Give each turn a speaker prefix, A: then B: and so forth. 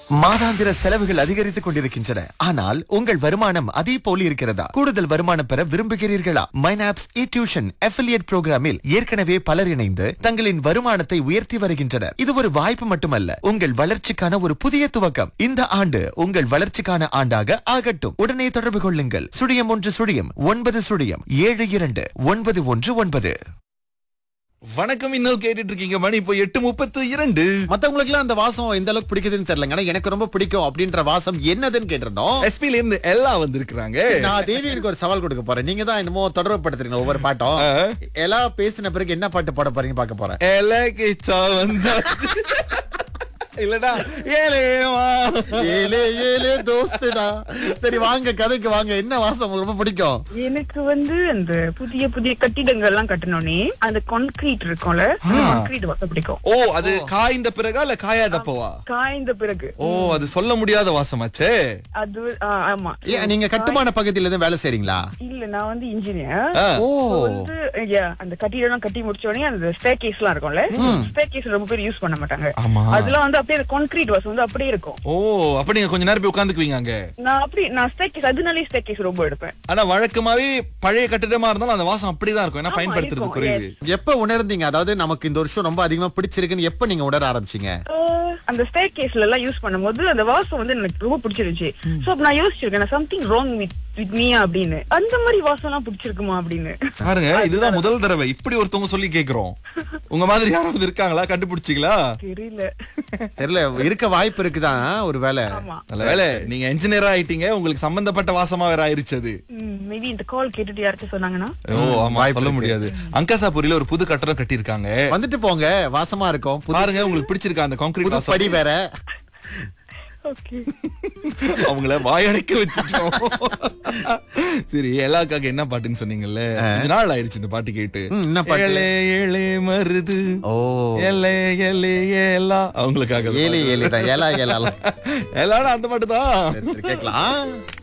A: மாதாந்திர செலவுகள் அதிகரித்துக் கொண்டிருக்கின்றன ஆனால் உங்கள் வருமானம் அதே போல் இருக்கிறதா கூடுதல் வருமானம் பெற விரும்புகிறீர்களா மைனாப்ஸ் இ டியூஷன் அஃபிலியேட் புரோகிராமில் ஏற்கனவே பலர் இணைந்து தங்களின் வருமானத்தை உயர்த்தி வருகின்றனர் இது ஒரு வாய்ப்பு மட்டுமல்ல உங்கள் வளர்ச்சிக்கான ஒரு புதிய துவக்கம் இந்த ஆண்டு உங்கள் வளர்ச்சிக்கான ஆண்டாக ஆகட்டும் உடனே தொடர்பு கொள்ளுங்கள் சுழியம் ஒன்று சுழியம் ஒன்பது சுழியம் ஏழு இரண்டு ஒன்பது ஒன்று ஒன்பது
B: வணக்கம் இன்னும் கேட்டுட்டு இருக்கீங்க மணி இப்போ எட்டு முப்பத்து இரண்டு
C: மத்தவங்களுக்கு எல்லாம் அந்த வாசம் எந்த அளவுக்கு பிடிக்குதுன்னு தெரியலங்க ஆனா எனக்கு ரொம்ப பிடிக்கும் அப்படின்ற வாசம் என்னதுன்னு கேட்டிருந்தோம்
B: எஸ்பில இருந்து எல்லாம் வந்திருக்கிறாங்க
C: நான் தேவியனுக்கு ஒரு சவால் கொடுக்க போறேன் நீங்க தான் என்னமோ தொடர்புபடுத்துறீங்க ஒவ்வொரு பாட்டும்
B: ஆ.
C: எல்லாம் பேசின பிறகு என்ன பாட்டு பாட போறீங்க பார்க்க போறேன்
B: எலகிச்சா வந்தாச்சு இல்லடா ஏலேவா
C: ஏலே ஏலே தோஸ்துடா சரி வாங்க கதைக்கு வாங்க என்ன வாசம் உங்களுக்கு ரொம்ப பிடிக்கும்
D: எனக்கு வந்து அந்த புதிய புதிய கட்டிடங்கள் எல்லாம் கட்டணும்னே அந்த கான்கிரீட் இருக்கும்ல கான்கிரீட் வாசம் பிடிக்கும்
B: ஓ அது காய்ந்த பிறகா இல்ல காயாதப்பவா
D: காய்ந்த பிறகு
B: ஓ அது சொல்ல முடியாத வாசமாச்சே
D: அது ஆ, ஆமா
C: ஏன் நீங்க கட்டுமான பகுதியில தான் வேலை செய்றீங்களா
D: இல்ல நான் வந்து இன்ஜினியர்
B: ஆ.
C: ஓ
D: வந்து yeah, அந்த கட்டிடம் எல்லாம் கட்டி முடிச்ச உடனே அந்த ஸ்டேர் கேஸ் எல்லாம் இருக்கும்ல ஸ்டேர் கேஸ் ரொம்ப பேர் யூஸ் பண்ண மாட்டாங்க
B: ஆமா.
D: அதெல்லாம் வந்து அப்படியே அந்த கான்கிரீட் வாசம் வந்து அப்படியே இருக்கும்
B: ஓ அப்ப நீங்க கொஞ்ச நேரம் போய் உட்காந்துக்குவீங்க அங்க
D: நான் அப்படி நான் ஸ்டேர் கேஸ் அதனாலே ஸ்டேர் கேஸ் ரொம்ப எடுப்பேன்
B: ஆனா வழக்கமாவே பழைய கட்டிடமா இருந்தாலும் அந்த வாசம் அப்படிதான் இருக்கும் ஏன்னா
D: ஆமா,
B: பயன்படுத்துறது
D: இருக்கும்.
B: குறைவு
C: எப்ப உணர்ந்தீங்க அதாவது நமக்கு இந்த வருஷம் ரொம்ப அதிகமா பிடிச்சிருக்குன்னு எப்ப நீங்க உணர ஆரம்பிச்சீங்க
D: ஆஹ், அந்த ஸ்டேர் கேஸ்ல எல்லாம் யூஸ் பண்ணும்போது அந்த வாசம் வந்து எனக்கு ரொம்ப பிடிச்சிருந்துச்சு சோ அப்ப நான் யோசிச்சிருக்கேன் சம்திங் ராங் வித் வித் மீயா அப்படின்னு அந்த மாதிரி வாசம் எல்லாம் பிடிச்சிருக்குமா அப்படின்னு
B: பாருங்க இதுதான் முதல் தடவை இப்படி ஒருத்தவங்க சொல்லி கேக்குறோம் உங்க மாதிரி யாராவது இருக்காங்களா கண்டுபிடிச்சீங்களா
D: தெரியல
C: தெரியல இருக்க வாய்ப்பு இருக்குதான் ஒரு வேலை
D: ஆமா
B: நல்ல வேலை நீங்க இன்ஜினியரா ஆயிட்டீங்க உங்களுக்கு சம்பந்தப்பட்ட வாசமா வேற ஆயிருச்சு அது
D: மேபி இந்த கால் கேட்டுட்டு யார்கிட்ட சொன்னாங்கன்னா
B: ஓ ஆமா சொல்ல முடியாது அங்கசாபுரியில ஒரு புது கட்டடம் கட்டியிருக்காங்க
C: வந்துட்டு போங்க வாசமா இருக்கும் புது
B: பாருங்க உங்களுக்கு பிடிச்சிருக்கா அந்த கான்கிரீட்
C: புது படி வேற
D: ஓகே
B: அவங்கள வாயடைக்க வச்சுட்டோம் சரி எல்லாக்காக என்ன பாட்டுன்னு சொன்னீங்கல்ல கொஞ்ச நாள் ஆயிருச்சு இந்த பாட்டு கேட்டு
C: ம், என்ன பாட்டு?
B: ஏலே ஏலே மருது
C: ஓ
B: ஏலே ஏலே ஏலா அவங்களுக்காக
C: ஏழு ஏழு தான் ஏழா ஏழா
B: எல்லாரும் அந்த பாட்டு தான்
C: கேட்கலாம்